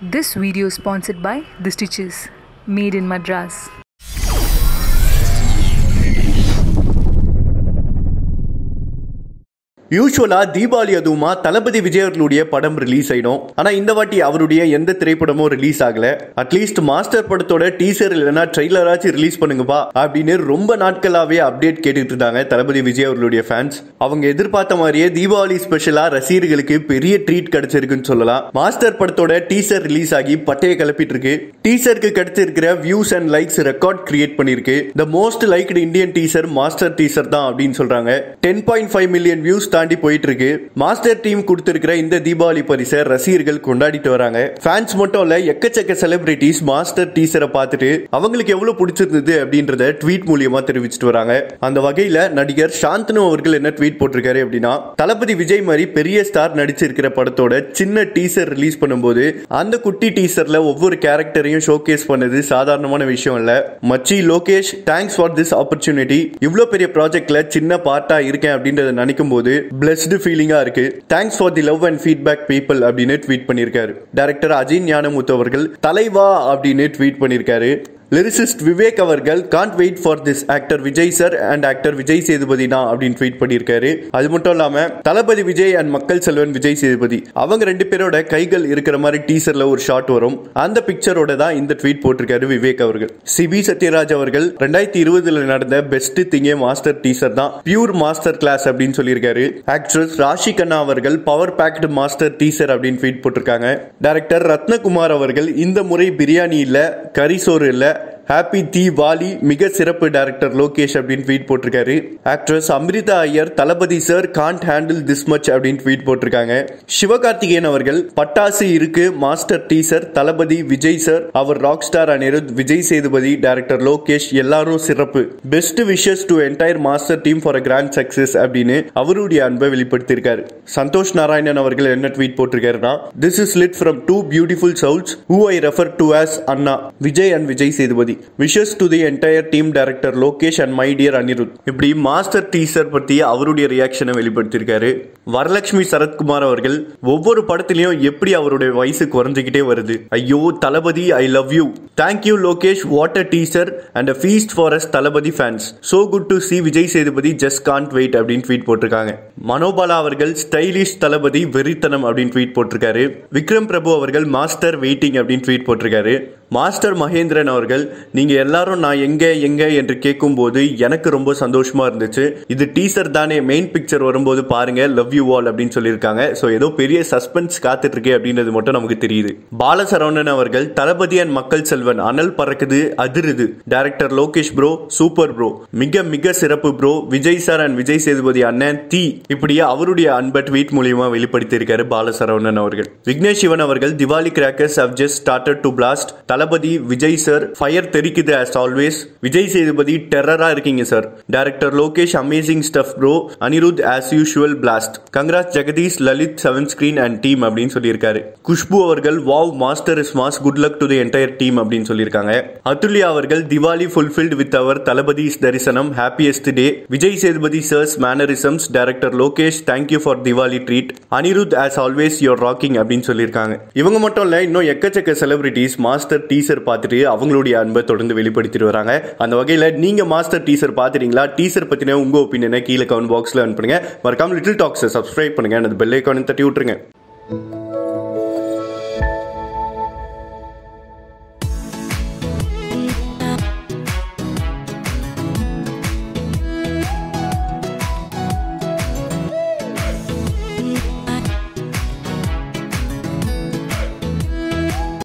This video is sponsored by The Stitches, made in Madras. யூஸ்வலா தீபாவளி அதுவுமா தளபதி விஜய் அவர்களுடைய படம் ரிலீஸ் ஆயிடும் ஆனா இந்த வாட்டி அவருடைய எந்த திரைப்படமும் ரிலீஸ் ஆகல அட்லீஸ்ட் மாஸ்டர் படத்தோட டீசர் இல்லைன்னா ட்ரெய்லராச்சும் ரிலீஸ் பண்ணுங்கப்பா அப்படின்னு ரொம்ப நாட்களாவே அப்டேட் கேட்டுட்டு இருந்தாங்க தளபதி விஜய் அவர்களுடைய ஃபேன்ஸ் அவங்க எதிர்பார்த்த மாதிரியே தீபாவளி ஸ்பெஷலா ரசிகர்களுக்கு பெரிய ட்ரீட் கிடைச்சிருக்குன்னு சொல்லலாம் மாஸ்டர் படத்தோட டீசர் ரிலீஸ் ஆகி பட்டையை கிளப்பிட்டு இருக்கு டீசருக்கு கிடைச்சிருக்கிற views and likes record create பண்ணிருக்கு the most liked Indian teaser Master teaser தான் அப்படின்னு சொல்றாங்க ten point five million views தாண்டி போயிட்டு இருக்கு மாஸ்டர் டீம் கொடுத்திருக்கிற இந்த தீபாவளி பரிசை ரசிகர்கள் கொண்டாடிட்டு வராங்க ஃபேன்ஸ் மட்டும் இல்ல எக்கச்சக்க செலிபிரிட்டிஸ் மாஸ்டர் டீசரை பார்த்துட்டு அவங்களுக்கு எவ்வளவு பிடிச்சிருந்தது அப்படின்றத ட்வீட் மூலியமா தெரிவிச்சிட்டு வராங்க அந்த வகையில நடிகர் சாந்தனு அவர்கள் என்ன ட்வீட் போட்டிருக்காரு அப்படின்னா தளபதி விஜய் மாதிரி பெரிய ஸ்டார் நடிச்சிருக்கிற படத்தோட சின்ன டீசர் ரிலீஸ் பண்ணும்போது அந்த குட்டி டீசர்ல ஒவ்வொரு கேரக்டரையும் ஷோகேஸ் பண்ணது சாதாரணமான விஷயம் இல்ல மச்சி Lokesh thanks for this opportunity இவ்வளவு பெரிய ப்ராஜெக்ட்ல சின்ன பார்ட்டா இருக்கேன் அப்படின்றத நினைக்கும் போது பிளஸ்டு ஃபீலிங்கா இருக்கு thanks for the love and feedback people அப்படின்னு ட்வீட் பண்ணியிருக்காரு டைரக்டர் அஜய் ஞானமுத்து அவர்கள் தலைவா அப்படின்னு ட்வீட் பண்ணியிருக்காரு லிரிசிஸ்ட் விவேக் அவர்கள் can't wait for this actor Vijay sir and actor Vijay Sethupathi தான் அப்படின்னு ட்வீட் பண்ணியிருக்காரு அது மட்டும் இல்லாம தளபதி விஜய் அண்ட் மக்கள் செல்வன் விஜய் சேதுபதி அவங்க ரெண்டு பேரோட கைகள் இருக்கிற மாதிரி டீசர்ல ஒரு ஷாட் வரும் அந்த பிக்சரோட தான் இந்த ட்வீட் போட்டிருக்காரு விவேக் அவர்கள் சிபி சத்யராஜ் அவர்கள் ரெண்டாயிரத்தி இருபதுல நடந்த பெஸ்ட் திங்கே மாஸ்டர் டீசர் தான் பியூர் மாஸ்டர் கிளாஸ் அப்படின்னு சொல்லியிருக்காரு ஆக்ட்ரஸ் ராஷி கண்ணா அவர்கள் பவர் பேக்டு மாஸ்டர் டீசர் அப்படின்னு ட்வீட் போட்டிருக்காங்க டைரக்டர் ரத்னகுமார் அவர்கள் இந்த முறை பிரியாணி இல்ல கறி சோறு இல்ல ஹாப்பி தீபாவளி மிக சிறப்பு டைரக்டர் லோகேஷ் அப்படின்னு ட்வீட் போட்டிருக்காரு actress Amritha Aiyer Thalapathy sir can't handle this much அப்படின்னு ட்வீட் போட்டிருக்காங்க சிவகார்த்திகேயன் அவர்கள் பட்டாசு இருக்கு மாஸ்டர் டீசர் தளபதி விஜய் சார் அவர் rock star Anirudh Vijay Sethupathi director Lokesh எல்லாரும் சிறப்பு best wishes to entire Master team for a grand success அப்படின்னு அவருடைய அன்பை வெளிப்படுத்தியிருக்காரு சந்தோஷ் நாராயணன் அவர்கள் என்ன ட்வீட் போட்டிருக்காருன்னா this is lit from two beautiful souls who I refer to as anna Vijay and Vijay Sethupathi wishes to the entire team director Lokesh and my dear Anirudh இப்படி Master teaser பத்தி அவருடைய ரியாக்ஷனை வெளிப்படுத்தியிருக்காரு வரலட்சுமி சரத்குமார் அவர்கள் ஒவ்வொரு படத்திலையும் எப்படி அவருடைய வயசு குறைஞ்சிக்கிட்டே வருது ஐயோ Thalapathy I love you thank you Lokesh what a teaser and a feast for us Thalapathy fans so good to see Vijay Sethupathi just can't wait அப்படின்னு ட்வீட் போட்டிருக்காங்க மனோபாலா அவர்கள் ஸ்டைலிஷ் தளபதி வெறித்தனம் அப்படின்னு ட்வீட் போட்டிருக்காரு விக்ரம் பிரபு அவர்கள் மாஸ்டர் வெயிட்டிங் அப்படின்னு ட்வீட் போட்டிருக்காரு மாஸ்டர் மகேந்திரன் அவர்கள் நீங்க எல்லாரும் நான் எங்க எங்க என்று கேட்கும் போது எனக்கு ரொம்ப சந்தோஷமா இருந்துச்சு இது டீசர் தானே மெயின் பிக்சர் வரும்போது பாருங்க லவ் யூ ஆல் அப்படின்னு சொல்லியிருக்காங்க ஸோ ஏதோ பெரிய சஸ்பென்ஸ் காத்துட்டு இருக்கே அப்படின்றது மட்டும் நமக்கு தெரியுது பாலசரவணன் அவர்கள் தளபதி அண்ட் மக்கள் செல்வன் அனல் பறக்குது அதிருது director Lokesh bro super bro மிக மிக சிறப்பு bro Vijay sir and Vijay Sethupathi அண்ணன் தீ இப்படியே அவருடைய அன்பை ட்வீட் மூலியமா வெளிப்படுத்தியிருக்காரு பாலசரவணன் அவர்கள் விக்னேஷ் சிவன் அவர்கள் Diwali crackers have just started to blast Thalapathy Vijay sir fire தெரிக்குது ஆஸ் ஆல்வேஸ் விஜய் சேதுபதி டெரரா இருக்கீங்க sir director Lokesh amazing stuff bro Anirudh as usual blast congrats Jagadish Lalit Seven Screen and team அப்படின்னு சொல்லியிருக்காரு குஷ்பு அவர்கள் wow Master is mass good luck to the entire team அப்படின்னு சொல்லியிருக்காங்க அதுல்யா அவர்கள் Diwali fulfilled with our Thalapathy தரிசனம் happiest day Vijay Sethupathi sir's mannerisms director Lokesh thank you for Diwali treat Anirudh as always your rocking அப்படின்னு சொல்லியிருக்காங்க இவங்க மட்டும் இல்ல இன்னும் எக்கச்சக்க செலிபிரிட்டிஸ் மாஸ்டர் டீசர் பார்த்துட்டு அவங்களுடைய அன்பை தொடர்ந்து வெளிப்படுத்திட்டு வராங்க அந்த வகையில் நீங்க மாஸ்டர் டீசர் பார்த்துட்டீங்களா டீசர் பத்தின உங்க ஒப்பீனியனை கீழே கமெண்ட் பாக்ஸ்ல அனுப்புங்க மறக்காம லிட்டில் டாக்ஸை சப்ஸ்கிரைப் பண்ணுங்க அந்த பெல் ஐக்கானை தட்டி விட்டுருங்க